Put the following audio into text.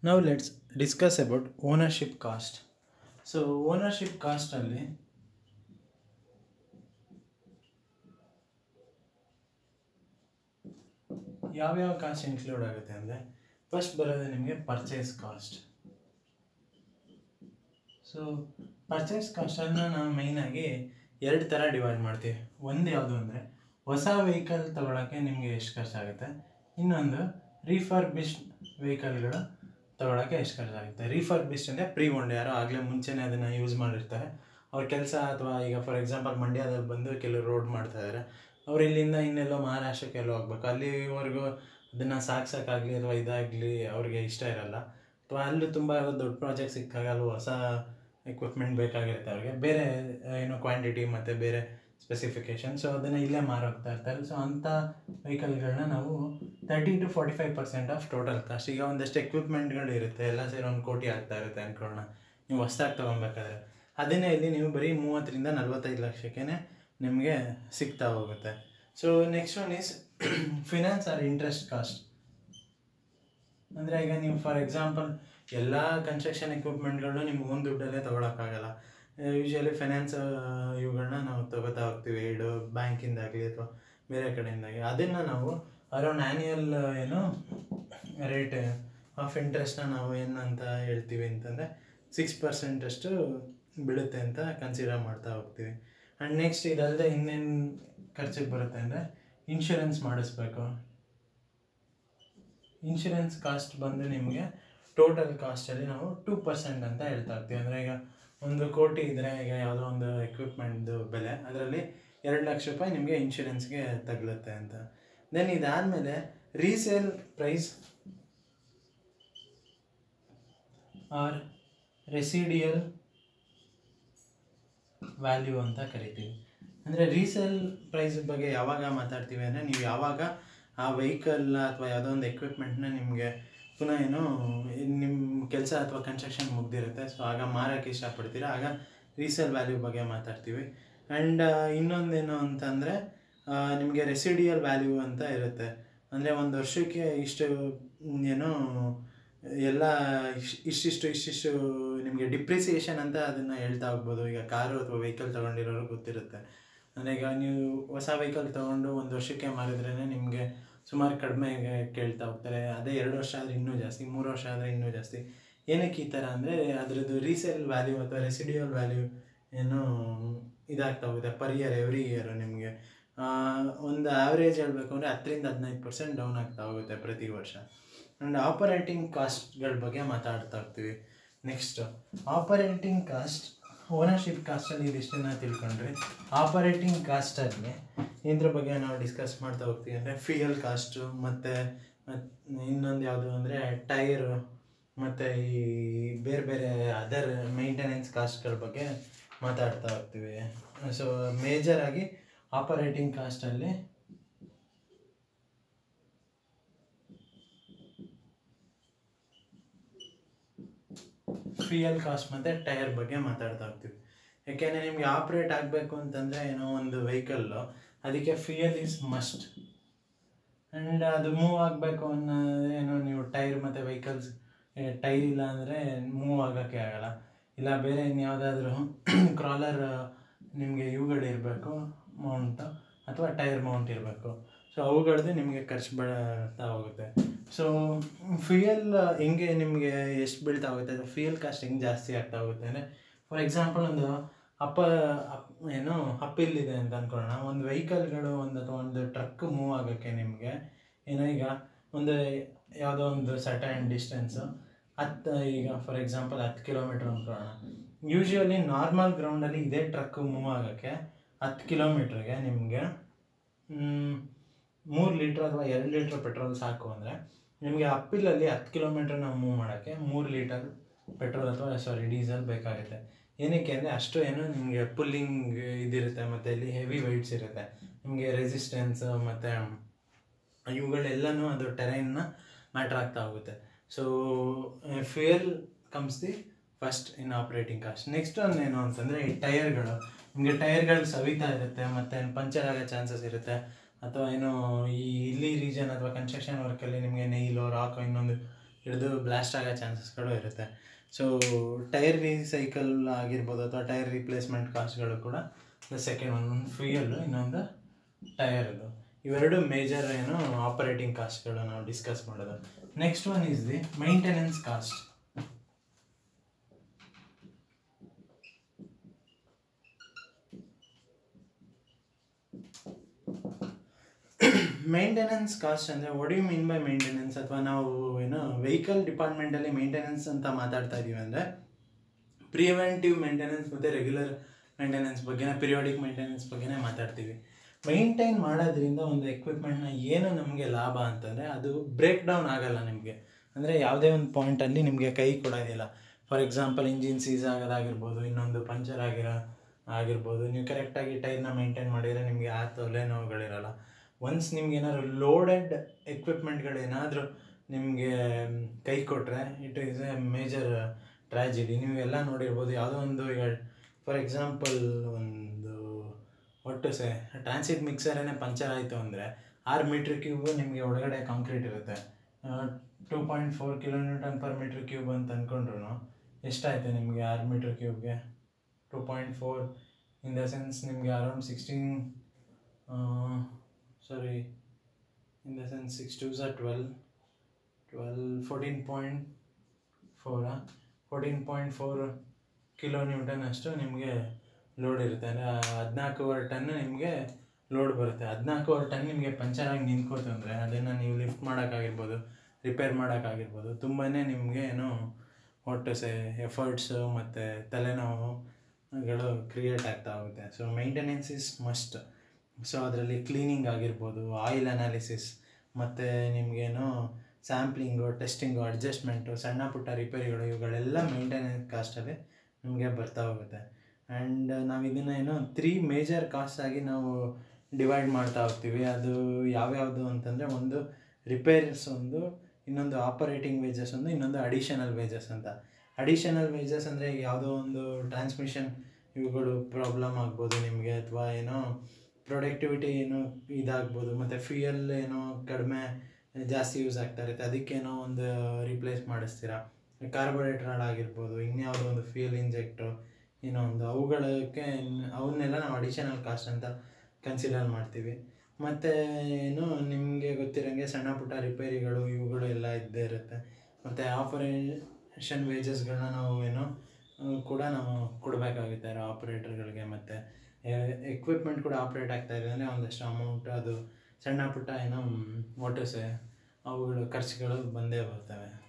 ನಾವು let's discuss about ownership cost so ownership ಕಾಸ್ಟಲ್ಲಿ ಯಾವ್ಯಾವ ಕಾಸ್ಟ್ ಇನ್ಕ್ಲೂಡ್ ಆಗುತ್ತೆ ಅಂದರೆ ಫಸ್ಟ್ ಬರೋದು ನಿಮಗೆ ಪರ್ಚೇಸ್ ಕಾಸ್ಟ್ ಸೊ ಪರ್ಚೇಸ್ ಕಾಸ್ಟನ್ನು ನಾವು ಮೈನಾಗಿ ಎರಡು ಥರ ಡಿವೈಡ್ ಮಾಡ್ತೀವಿ ಒಂದು ಯಾವುದು ಅಂದರೆ ಹೊಸ ವೆಹಿಕಲ್ ತೊಗೊಳಕ್ಕೆ ನಿಮಗೆ ಎಷ್ಟು ಖರ್ಚಾಗುತ್ತೆ ಇನ್ನೊಂದು ರೀಫರ್ಬಿಶ್ಡ್ ವೆಹಿಕಲ್ಗಳು ತೊಗೊಳಕ್ಕೆ ಎಷ್ಟು ಖರ್ಚಾಗುತ್ತೆ ರೀಫರ್ಬಿಶ್ಡ್ ಅಂದರೆ ಪ್ರೀ ಓಂಡ್ ಯಾರೋ ಆಗಲೇ ಮುಂಚೆನೇ ಅದನ್ನು ಯೂಸ್ ಮಾಡಿರ್ತಾರೆ ಅವ್ರ ಕೆಲಸ ಅಥವಾ ಈಗ ಫಾರ್ ಎಕ್ಸಾಂಪಲ್ ಮಂಡ್ಯದಲ್ಲಿ ಬಂದು ಕೆಲವರು ರೋಡ್ ಮಾಡ್ತಾ ಇದ್ದಾರೆ ಅವ್ರು ಇಲ್ಲಿಂದ ಇನ್ನೆಲ್ಲೋ ಮಹಾರಾಷ್ಟ್ರಕ್ಕೆ ಎಲ್ಲೋ ಹೋಗ್ಬೇಕು ಅಲ್ಲಿವರೆಗೂ ಅದನ್ನು ಸಾಕ್ಸೋಕ್ಕಾಗಲಿ ಅಥವಾ ಇದಾಗಲಿ ಅವ್ರಿಗೆ ಇಷ್ಟ ಇರಲ್ಲ ಅಥವಾ ಅಲ್ಲೂ ತುಂಬ ದೊಡ್ಡ ಪ್ರಾಜೆಕ್ಟ್ ಸಿಕ್ಕಾಗ ಅಲ್ಲಿ ಹೊಸ ಎಕ್ವಿಪ್ಮೆಂಟ್ ಬೇಕಾಗಿರುತ್ತೆ ಅವ್ರಿಗೆ ಬೇರೆ ಏನೋ ಕ್ವಾಂಟಿಟಿ ಮತ್ತು ಬೇರೆ ಸ್ಪೆಸಿಫಿಕೇಶನ್ ಸೊ ಅದನ್ನು ಇಲ್ಲೇ ಮಾರೋಗ್ತಾ ಇರ್ತಾರೆ ಸೊ ಅಂಥ ವೆಹಿಕಲ್ಗಳನ್ನ ನಾವು thirty two forty five percent of total cost ಈಗ ಒಂದಷ್ಟು ಎಕ್ವಿಪ್ಮೆಂಟ್ಗಳು ಇರುತ್ತೆ ಎಲ್ಲ ಸೇರಿ ಒಂದು ಕೋಟಿ ಆಗ್ತಾ ಇರುತ್ತೆ ಅನ್ಕೊಳ್ಳೋಣ ನೀವು ಹೊಸ್ದಾಗಿ ತೊಗೊಬೇಕಾದ್ರೆ ಅದನ್ನೇ ಇಲ್ಲಿ ನೀವು ಬರೀ ಮೂವತ್ತರಿಂದ ನಲ್ವತ್ತೈದು ಲಕ್ಷಕ್ಕೆ ನಿಮಗೆ ಸಿಗ್ತಾ ಹೋಗುತ್ತೆ so next one is finance or interest cost ಅಂದರೆ ಈಗ ನೀವು ಫಾರ್ ಎಕ್ಸಾಂಪಲ್ ಎಲ್ಲ ಕನ್ಸ್ಟ್ರಕ್ಷನ್ ಎಕ್ವಿಪ್ಮೆಂಟ್ಗಳು ನಿಮ್ಗೆ ಒಂದು ದುಡ್ಡಲ್ಲೇ ತೊಗೊಳಕ್ಕಾಗಲ್ಲ ಯೂಶ್ವಲಿ ಫೈನಾನ್ಸ್ ಇವುಗಳನ್ನ ನಾವು ತಗೋತಾ ಹೋಗ್ತೀವಿ ಏಡು ಬ್ಯಾಂಕಿಂದಾಗಲಿ ಅಥವಾ ಬೇರೆ ಕಡೆಯಿಂದಾಗಿ ಅದನ್ನು ನಾವು ಅರೌಂಡ್ ಆ್ಯನ್ಯಲ್ ಏನು ರೇಟ್ ಆಫ್ ಇಂಟ್ರೆಸ್ಟ್ನ ನಾವು ಏನಂತ ಹೇಳ್ತೀವಿ ಅಂತಂದರೆ ಸಿಕ್ಸ್ ಪರ್ಸೆಂಟಷ್ಟು ಬೀಳುತ್ತೆ ಅಂತ ಕನ್ಸಿಡರ್ ಮಾಡ್ತಾ ಹೋಗ್ತೀವಿ ಆ್ಯಂಡ್ ನೆಕ್ಸ್ಟ್ ಇದಲ್ಲದೆ ಇನ್ನೇನು ಖರ್ಚಿಗೆ ಬರುತ್ತೆ ಅಂದರೆ ಇನ್ಶೂರೆನ್ಸ್ ಮಾಡಿಸ್ಬೇಕು ಇನ್ಶೂರೆನ್ಸ್ ಕಾಸ್ಟ್ ಬಂದು ನಿಮಗೆ ಟೋಟಲ್ ಕಾಸ್ಟಲ್ಲಿ ನಾವು ಟೂ ಪರ್ಸೆಂಟ್ ಅಂತ ಹೇಳ್ತಾ ಇರ್ತೀವಿ ಅಂದರೆ ಈಗ ಒಂದು ಕೋಟಿ ಇದ್ದರೆ ಈಗ ಯಾವುದೋ ಒಂದು ಎಕ್ವಿಪ್ಮೆಂಟ್ದು ಬೆಲೆ ಅದರಲ್ಲಿ ಎರಡು ಲಕ್ಷ ರೂಪಾಯಿ ನಿಮಗೆ ಇನ್ಶೂರೆನ್ಸ್ಗೆ ತಗಲುತ್ತೆ ಅಂತ ದೆನ್ ಇದಾದಮೇಲೆ resale price or residual value ಅಂತ ಕರಿತೀವಿ ಅಂದರೆ ರೀಸೇಲ್ ಪ್ರೈಸ್ ಬಗ್ಗೆ ಯಾವಾಗ ಮಾತಾಡ್ತೀವಿ ಅಂದರೆ ನೀವು ಯಾವಾಗ ಆ ವೆಹಿಕಲ್ ಅಥವಾ ಯಾವುದೋ ಒಂದು ಎಕ್ವಿಪ್ಮೆಂಟ್ನ ನಿಮಗೆ ಪುನಃ ಏನು ನಿಮ್ಮ ಕೆಲಸ ಅಥವಾ ಕನ್ಸ್ಟ್ರಕ್ಷನ್ ಮುಗ್ದಿರುತ್ತೆ ಸೊ ಆಗ ಮಾರೋಕ್ಕೆ ಇಷ್ಟಪಡ್ತೀರಾ ಆಗ ರೀಸೇಲ್ ವ್ಯಾಲ್ಯೂ ಬಗ್ಗೆ ಮಾತಾಡ್ತೀವಿ ಆ್ಯಂಡ್ ಇನ್ನೊಂದೇನು ಅಂತಂದರೆ ನಿಮಗೆ ರೆಸಿಡಿಯಲ್ ವ್ಯಾಲ್ಯೂ ಅಂತ ಇರುತ್ತೆ ಅಂದರೆ ಒಂದು ವರ್ಷಕ್ಕೆ ಇಷ್ಟು ಏನೋ ಎಲ್ಲ ಇಶ್ ಇಷ್ಟಿಷ್ಟು ಇಷ್ಟಿಷ್ಟು ನಿಮಗೆ ಡಿಪ್ರಿಸಿಯೇಷನ್ ಅಂತ ಅದನ್ನು ಹೇಳ್ತಾ ಹೋಗ್ಬೋದು ಈಗ ಕಾರು ಅಥವಾ ವೆಹಿಕಲ್ ತೊಗೊಂಡಿರೋರು ಗೊತ್ತಿರುತ್ತೆ ಅಂದರೆ ಈಗ ನೀವು ಹೊಸ ವೆಹಿಕಲ್ ತೊಗೊಂಡು ಒಂದು ವರ್ಷಕ್ಕೆ ಮಾರಿದ್ರೇ ನಿಮಗೆ ಸುಮಾರು ಕಡಿಮೆ ಕೇಳ್ತಾ ಹೋಗ್ತಾರೆ ಅದೇ ಎರಡು ವರ್ಷ ಆದರೆ ಇನ್ನೂ ಜಾಸ್ತಿ ಮೂರು ವರ್ಷ ಆದರೆ ಇನ್ನೂ ಜಾಸ್ತಿ ಏನಕ್ಕೆ ಈ ಥರ ಅಂದರೆ ಅದರದ್ದು ರೀಸೇಲ್ ವ್ಯಾಲ್ಯೂ ಅಥವಾ ರೆಸಿಡಿಯಲ್ ವ್ಯಾಲ್ಯೂ ಏನು ಇದಾಗ್ತಾ ಹೋಗುತ್ತೆ ಪರ್ ಇಯರ್ ಎವ್ರಿ ಇಯರ್ ನಿಮಗೆ ಒಂದು ಆವ್ರೇಜ್ ಹೇಳಬೇಕು ಅಂದರೆ ಹತ್ತರಿಂದ ಹದಿನೈದು ಪರ್ಸೆಂಟ್ ಡೌನ್ ಆಗ್ತಾ ಹೋಗುತ್ತೆ ಪ್ರತಿ ವರ್ಷ ಆ್ಯಂಡ್ ಆಪರೇಟಿಂಗ್ ಕಾಸ್ಟ್ಗಳ ಬಗ್ಗೆ ಮಾತಾಡ್ತಾ ಹೋಗ್ತೀವಿ ನೆಕ್ಸ್ಟ್ ಆಪರೇಟಿಂಗ್ ಕಾಸ್ಟ್ ಓನರ್ಶಿಪ್ ಕಾಸ್ಟಲ್ಲಿ ಇದಿಷ್ಟನ್ನು ತಿಳ್ಕೊಂಡ್ರೆ ಆಪರೇಟಿಂಗ್ ಕಾಸ್ಟಲ್ಲಿ ಇದ್ರ ಬಗ್ಗೆ ನಾವು ಡಿಸ್ಕಸ್ ಮಾಡ್ತಾ ಹೋಗ್ತೀವಿ ಅಂದರೆ ಫ್ಯೂಯಲ್ ಕಾಸ್ಟು ಮತ್ತು ಇನ್ನೊಂದು ಯಾವುದು ಅಂದರೆ ಟೈರು ಮತ್ತು ಈ ಬೇರೆ ಬೇರೆ ಅದರ್ ಮೇಂಟೆನೆನ್ಸ್ ಕಾಸ್ಟ್ಗಳ ಬಗ್ಗೆ ಮಾತಾಡ್ತಾ ಹೋಗ್ತೀವಿ ಸೊ ಮೇಜರಾಗಿ ಆಪರೇಟಿಂಗ್ ಕಾಸ್ಟಲ್ಲಿ ಫ್ಯೂಯಲ್ ಕಾಸ್ಟ್ ಮತ್ತು ಟೈರ್ ಬಗ್ಗೆ ಮಾತಾಡ್ತಾ ಹೋಗ್ತೀವಿ ಯಾಕೆಂದರೆ ನಿಮಗೆ ಆಪ್ರೇಟ್ ಆಗಬೇಕು ಅಂತಂದರೆ ಏನೋ ಒಂದು ವೆಹಿಕಲ್ಲು ಅದಕ್ಕೆ ಫ್ಯೂಯಲ್ ಈಸ್ ಮಸ್ಟ್ ಆ್ಯಂಡ್ ಅದು ಮೂವ್ ಆಗಬೇಕು ಅನ್ನೋದ್ರೆ ಏನೋ ನೀವು ಟೈರ್ ಮತ್ತು ವೆಹಿಕಲ್ಸ್ ಟೈರ್ ಇಲ್ಲ ಅಂದರೆ ಮೂವ್ ಆಗೋಕ್ಕೆ ಆಗಲ್ಲ ಇಲ್ಲ ಬೇರೆ ಇನ್ಯಾವುದಾದ್ರೂ ಕ್ರಾಲರ್ ನಿಮಗೆ ಇವುಗಳು ಇರಬೇಕು ಮೌಂಟು ಅಥವಾ ಟೈರ್ ಮೌಂಟ್ ಇರಬೇಕು ಸೊ ಅವುಗಳದ್ದು ನಿಮಗೆ ಖರ್ಚು ಬೀಳ್ತಾ ಹೋಗುತ್ತೆ ಸೊ ಫ್ಯೂಯಲ್ ಹೆಂಗೆ ನಿಮಗೆ ಎಷ್ಟು ಬೀಳ್ತಾ ಹೋಗುತ್ತೆ ಅದು ಫ್ಯೂಯಲ್ ಕಾಸ್ಟ್ ಹೆಂಗೆ ಜಾಸ್ತಿ ಆಗ್ತಾ ಹೋಗುತ್ತೆ ಅಂದರೆ ಫಾರ್ ಎಕ್ಸಾಂಪಲ್ ಒಂದು ಅಪ್ಪ ಅಪ್ ಏನು ಅಪ್ಪಿಲ್ಲಿದೆ ಅಂತ ಅಂದ್ಕೊಳ್ಳೋಣ ಒಂದು ವೆಹಿಕಲ್ಗಳು ಒಂದು ಅಥವಾ ಒಂದು ಟ್ರಕ್ ಮೂವ್ ಆಗೋಕ್ಕೆ ನಿಮಗೆ ಏನೋ ಈಗ ಒಂದು ಯಾವುದೋ ಒಂದು ಸರ್ಟನ್ ಡಿಸ್ಟೆನ್ಸು ಹತ್ತು ಈಗ ಫಾರ್ ಎಕ್ಸಾಂಪಲ್ ಹತ್ತು ಕಿಲೋಮೀಟ್ರ್ ಅಂದ್ಕೊಳ್ಳೋಣ ಯೂಶ್ವಲಿ ನಾರ್ಮಲ್ ಗ್ರೌಂಡಲ್ಲಿ ಇದೇ ಟ್ರಕ್ ಮೂವ್ ಆಗೋಕ್ಕೆ ಹತ್ತು ಕಿಲೋಮೀಟ್ರಿಗೆ ನಿಮಗೆ ಮೂರು ಲೀಟ್ರ್ ಅಥವಾ ಎರಡು ಲೀಟ್ರ್ ಪೆಟ್ರೋಲ್ ಸಾಕು ಅಂದರೆ ನಿಮಗೆ ಅಪ್ಪಿಲಲ್ಲಿ ಹತ್ತು ಕಿಲೋಮೀಟ್ರ್ ನಾವು ಮೂವ್ ಮಾಡೋಕ್ಕೆ ಮೂರು ಲೀಟರ್ ಪೆಟ್ರೋಲ್ ಅಥವಾ ಸಾರಿ ಡೀಸೆಲ್ ಬೇಕಾಗುತ್ತೆ ಏನಕ್ಕೆ ಅಂದರೆ ಅಷ್ಟು ಏನು ನಿಮಗೆ ಪುಲ್ಲಿಂಗ್ ಇದಿರುತ್ತೆ ಮತ್ತು ಇಲ್ಲಿ ಹೆವಿ ವೆಯ್ಟ್ಸ್ ಇರುತ್ತೆ ನಿಮಗೆ ರೆಸಿಸ್ಟೆನ್ಸ್ ಮತ್ತು ಇವುಗಳೆಲ್ಲನೂ ಅದು ಟೆರೈನ್ನ ಮ್ಯಾಟ್ರ್ ಆಗ್ತಾ ಹೋಗುತ್ತೆ so fuel comes the first in operating cost next ಒಂದು ಏನು ಅಂತಂದರೆ ಈ ಟೈರ್ಗಳು ನಿಮಗೆ ಟೈರ್ಗಳು ಸವಿತಾ ಇರುತ್ತೆ ಮತ್ತು ಪಂಚರ್ ಆಗೋ ಚಾನ್ಸಸ್ ಇರುತ್ತೆ ಅಥವಾ ಏನು ಈ ಇಲ್ಲಿ ರೀಜನ್ ಅಥವಾ ಕನ್ಸ್ಟ್ರಕ್ಷನ್ ವರ್ಕಲ್ಲಿ ನಿಮಗೆ ನೈಲೋ ರಾಕೋ ಇನ್ನೊಂದು ಹಿಡಿದು ಬ್ಲಾಸ್ಟ್ ಆಗೋ ಚಾನ್ಸಸ್ಗಳು ಇರುತ್ತೆ ಸೊ ಟೈರ್ ರೀಸೈಕಲ್ ಆಗಿರ್ಬೋದು ಅಥವಾ ಟೈರ್ ರಿಪ್ಲೇಸ್ಮೆಂಟ್ ಕಾಸ್ಟ್ಗಳು ಕೂಡ ಸೆಕೆಂಡ್ ಒನ್ ಒಂದು ಫ್ಯೂಯಲ್ಲು ಇನ್ನೊಂದು ಟೈರ್ದು ಇವೆರಡು ಮೇಜರ್ ಏನು ಆಪರೇಟಿಂಗ್ ಕಾಸ್ಟ್ಗಳು ನಾವು ಡಿಸ್ಕಸ್ ಮಾಡೋದು next one is the maintenance cost maintenance cost ಅಂದರೆ what you mean by maintenance ಅಥವಾ ನಾವು ಏನು ವೆಹಿಕಲ್ ಡಿಪಾರ್ಟ್ಮೆಂಟಲ್ಲಿ ಮೇಂಟೆನೆನ್ಸ್ ಅಂತ ಮಾತಾಡ್ತಾ ಇದ್ದೀವಿ ಅಂದರೆ ಪ್ರಿವೆಂಟಿವ್ ಮೇಂಟೆನೆನ್ಸ್ ಮತ್ತು ರೆಗ್ಯುಲರ್ ಮೇಂಟೆನೆನ್ಸ್ ಬಗ್ಗೆನೇ ಪಿರಿಯಾಡಿಕ್ ಮೇಂಟೆನೆನ್ಸ್ ಬಗ್ಗೆನೇ ಮಾತಾಡ್ತೀವಿ ಮೈಂಟೈನ್ ಮಾಡೋದ್ರಿಂದ ಒಂದು ಎಕ್ವಿಪ್ಮೆಂಟ್ನ ಏನು ನಮಗೆ ಲಾಭ ಅಂತಂದರೆ ಅದು ಬ್ರೇಕ್ ಡೌನ್ ಆಗಲ್ಲ ನಿಮಗೆ ಅಂದರೆ ಯಾವುದೇ ಒಂದು ಪಾಯಿಂಟಲ್ಲಿ ನಿಮಗೆ ಕೈ ಕೊಡೋದಿಲ್ಲ ಫಾರ್ ಎಕ್ಸಾಂಪಲ್ ಇಂಜಿನ್ ಸೀಸ್ ಆಗೋದಾಗಿರ್ಬೋದು ಇನ್ನೊಂದು ಪಂಚರ್ ಆಗಿರೋ ಆಗಿರ್ಬೋದು ನೀವು ಕರೆಕ್ಟಾಗಿ ಟೈರ್ನ ಮೇಂಟೈನ್ ಮಾಡಿದರೆ ನಿಮಗೆ ಆ ತೊಲೆ ನೋವುಗಳಿರಲ್ಲ ಒನ್ಸ್ ನಿಮ್ಗೆ ಏನಾದ್ರು ಲೋಡೆಡ್ ಎಕ್ವಿಪ್ಮೆಂಟ್ಗಳೇನಾದರೂ ನಿಮಗೆ ಕೈ ಕೊಟ್ಟರೆ it is a major tragedy ನೀವು ಎಲ್ಲ ನೋಡಿರ್ಬೋದು ಯಾವುದೋ ಒಂದು ಈಗ ಫಾರ್ ಎಕ್ಸಾಂಪಲ್ ಒಂದು ಒಟ್ಟು ಸೆ ಟ್ರಾನ್ಸಿಟ್ ಮಿಕ್ಸರೇನೆ ಪಂಚರ್ ಆಯಿತು ಅಂದರೆ ಆರು ಮೀಟ್ರ್ ಕ್ಯೂಬು ನಿಮಗೆ ಒಳಗಡೆ ಕಾಂಕ್ರೀಟ್ ಇರುತ್ತೆ two point four kilometre per metre cube ಅಂತ ಅಂದ್ಕೊಂಡ್ರು ಎಷ್ಟಾಯಿತು ನಿಮಗೆ ಆರು ಮೀಟ್ರ್ ಕ್ಯೂಬ್ಗೆ two point four in the sense ನಿಮಗೆ around sixteen sorry in the sense six two ಝ twelve twelve fourteen point four fourteen point four kilo newton ಅಷ್ಟು ನಿಮಗೆ ಲೋಡ್ ಇರುತ್ತೆ ಅಂದರೆ ಹದಿನಾಲ್ಕೂವರೆ ಟನ್ ನಿಮಗೆ ಲೋಡ್ ಬರುತ್ತೆ ಹದಿನಾಲ್ಕೂವರೆ ಟನ್ ನಿಮಗೆ ಪಂಚರ್ ಆಗಿ ನಿಂತ್ಕೋತು ಅಂದರೆ ಅದನ್ನು ನೀವು ಲಿಫ್ಟ್ ಮಾಡೋಕ್ಕಾಗಿರ್ಬೋದು ರಿಪೇರ್ ಮಾಡೋಕ್ಕಾಗಿರ್ಬೋದು ತುಂಬಾ ನಿಮಗೆ ಏನು ಒಟ್ಟು ಸೆ ಎಫರ್ಟ್ಸು ಮತ್ತು ತಲೆನೋವುಗಳು ಕ್ರಿಯೇಟ್ ಆಗ್ತಾ ಹೋಗುತ್ತೆ so maintenance is must so ಅದರಲ್ಲಿ ಕ್ಲೀನಿಂಗ್ ಆಗಿರ್ಬೋದು ಆಯಿಲ್ ಅನಾಲಿಸಿಸ್ ಮತ್ತು ನಿಮಗೇನು ಸ್ಯಾಂಪ್ಲಿಂಗು ಟೆಸ್ಟಿಂಗು ಅಡ್ಜಸ್ಟ್ಮೆಂಟು ಸಣ್ಣ ಪುಟ್ಟ ರಿಪೇರಿಗಳು ಇವುಗಳೆಲ್ಲ ಮೇಂಟೆನೆನ್ಸ್ ಕಾಸ್ಟಲ್ಲಿ ನಿಮಗೆ ಬರ್ತಾ ಹೋಗುತ್ತೆ ಆ್ಯಂಡ್ ನಾವು ಇದನ್ನು ಏನೋ ತ್ರೀ ಮೇಜರ್ ಕಾಸ್ಟ್ ಆಗಿ ನಾವು ಡಿವೈಡ್ ಮಾಡ್ತಾ ಹೋಗ್ತೀವಿ ಅದು ಯಾವ್ಯಾವುದು ಅಂತಂದರೆ ಒಂದು ರಿಪೇರ್ಸ್ ಒಂದು ಇನ್ನೊಂದು ಆಪರೇಟಿಂಗ್ ವೇಜಸ್ ಒಂದು ಇನ್ನೊಂದು ಅಡಿಷನಲ್ ವೇಜಸ್ ಅಂತ ಅಡಿಷನಲ್ ವೇಜಸ್ ಅಂದರೆ ಯಾವುದೋ ಒಂದು ಟ್ರಾನ್ಸ್ಮಿಷನ್ ಇವುಗಳು ಪ್ರಾಬ್ಲಮ್ ಆಗ್ಬೋದು ನಿಮಗೆ ಅಥವಾ ಏನೋ ಪ್ರೊಡಕ್ಟಿವಿಟಿ ಏನೋ ಇದಾಗ್ಬೋದು ಮತ್ತು ಫ್ಯೂಯಲ್ ಏನೋ ಕಡಿಮೆ ಜಾಸ್ತಿ ಯೂಸ್ ಆಗ್ತಾ ಇರುತ್ತೆ ಅದಕ್ಕೇನೋ ಒಂದು ರಿಪ್ಲೇಸ್ ಮಾಡಿಸ್ತೀರಾ ಕಾರ್ಬೋರೇಟರ್ ಆಗಿರ್ಬೋದು ಇನ್ಯಾವುದೋ ಒಂದು ಫ್ಯೂಯಲ್ ಇಂಜೆಕ್ಟು ಏನೋ ಒಂದು ಅವುಗಳಕ್ಕೆ ಅವನ್ನೆಲ್ಲ ನಾವು ಅಡಿಷನಲ್ ಕಾಸ್ಟ್ ಅಂತ ಕನ್ಸಿಡರ್ ಮಾಡ್ತೀವಿ ಮತ್ತು ಏನು ನಿಮಗೆ ಗೊತ್ತಿರೋಂಗೆ ಸಣ್ಣ ಪುಟ್ಟ ರಿಪೇರಿಗಳು ಇವುಗಳು ಎಲ್ಲ ಇದ್ದೇ ಇರುತ್ತೆ ಮತ್ತು ಆಪರೇಷನ್ ವೇಜಸ್ಗಳನ್ನ ನಾವು ಏನೋ ಕೂಡ ನಾವು ಕೊಡಬೇಕಾಗುತ್ತೆ ಆಪ್ರೇಟರ್ಗಳಿಗೆ ಮತ್ತು ಎಕ್ವಿಪ್ಮೆಂಟ್ ಕೂಡ ಆಪ್ರೇಟ್ ಆಗ್ತಾ ಇದೆ ಅಂದರೆ ಒಂದಷ್ಟು ಅಮೌಂಟ್ ಅದು ಸಣ್ಣ ಪುಟ್ಟ ಏನೋ ಮೋಟರ್ಸೆ ಅವುಗಳು ಖರ್ಚುಗಳು ಬಂದೇ ಬರ್ತವೆ